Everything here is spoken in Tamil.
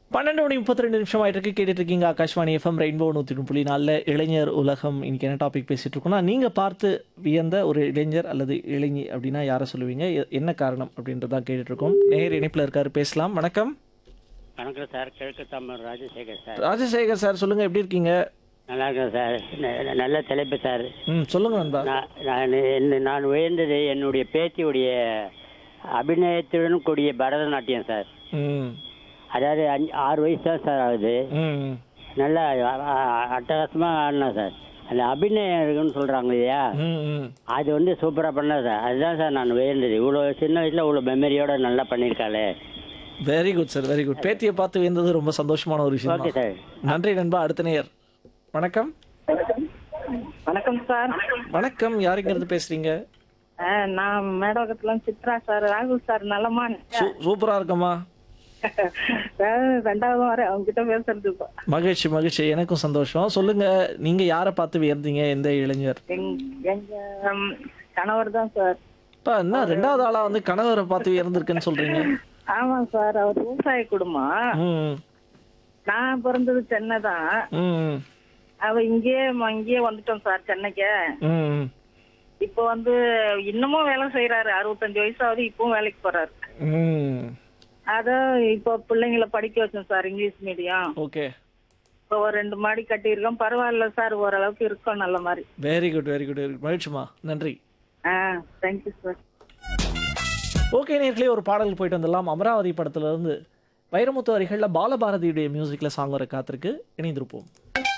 பன்னெண்டு மணி முப்பத்தி ரெண்டு நிமிஷம் ஆயிட்டு இருக்கு கேட்டுட்டு இருக்கீங்க ஆகாஷ்வாணி எஃப்எம் ரெயின்போ நூற்றி ஒன்று புள்ளி நாலில் இளைஞர் உலகம் இன்னைக்கு என்ன டாபிக் பேசிட்டு இருக்கோம்னா நீங்கள் பார்த்து வியந்த ஒரு இளைஞர் அல்லது இளைஞி அப்படின்னா யாரை சொல்லுவீங்க எ- என்ன காரணம் அப்படின்றதான் கேட்டுட்டு இருக்கோம் நேர் இணைப்பில் இருக்காரு பேசலாம் வணக்கம் வணக்கம் சார் கிழக்கு தமிழ் ராஜசேகர் சார் ராஜசேகர் சார் சொல்லுங்க எப்படி இருக்கீங்க நல்லா இருக்கேன் சார் ந- நல்ல தலைப்பு சார் ம் சொல்லுங்க நண்பா நான் நான் என்ன- நான் உயர்ந்தது என்னுடைய பேத்தியுடைய அபிநயத்துடன் கூடிய பரதநாட்டியம் சார் ம் அதாவது அஞ்சு ஆறு வயசு தான் சார் ஆகுது ம் நல்லா அ- அ- அட்டகாசமாக ஆடினா சார் அந்த அபிநயம் இருக்குன்னு சொல்கிறாங்க இல்லையா ம் ம் அது வந்து சூப்பராக பண்ணா சார் அதுதான் சார் நான் உயர்ந்தது இவ்வளோ சின்ன வயசில் இவ்வளோ மெமரியோட நல்லா பண்ணியிருக்காளே very good sir very good பேத்தியை பார்த்து வியந்தது ரொம்ப சந்தோஷமான ஒரு விஷயம் ஓகே தான். சார் நன்றி நண்பா அடுத்த நேயர் வணக்கம் வணக்கம் சார் வணக்கம் யாருங்கிறது பேசுறீங்க ஆ, நான் மேடவகத்துல சித்ரா சார் ராகுல் சார் நலமா சூ- சூப்பரா இருக்கம்மா ரெண்டாவது வாரம் அவங்க கிட்ட பேசுறது இப்போ மகிழ்ச்சி மகிழ்ச்சி எனக்கும் சந்தோஷம் சொல்லுங்க நீங்க யாரை பார்த்து வியந்தீங்க எந்த இளைஞர் எங்க எங்க ம், கணவர் தான் சார் அப்பா, என்ன ரெண்டாவது ஆளா வந்து கணவரை பார்த்து வியந்திருக்குன்னு சொல்றீங்க ஆமா சார் அவர் விவசாய குடும்பம் ம் நான் பிறந்தது சென்னை தான் ம் அவ இங்கேயே ம- இங்கேயே வந்துட்டோம் சார் சென்னைக்கு ம் இப்போ வந்து இன்னமும் வேலை செய்யறாரு அறுபத்தஞ்சு வயசாவது இப்பவும் வேலைக்கு போறாரு ம் அத இப்போ பிள்ளைங்கள படிக்க வச்சோம் சார் இங்கிலீஷ் மீடியம் ஓகே இப்போ ஒரு ரெண்டு மாடி கட்டியிருக்கோம் பரவாயில்ல சார் ஓரளவுக்கு இருக்கோம் நல்ல மாதிரி வெரி குட் வெரி குட் மகிழ்ச்சிமா நன்றி ஆ தேங்க்யூ சார் ஓகே நேர்களே ஒரு பாடல் போயிட்டு வந்துடலாம் அமராவதி படத்துல இருந்து வைரமுத்து வரிகளில் பாலபாரதியுடைய மியூசிக்கில் சாங் வர காத்திருக்கு இணைந்திருப்போம்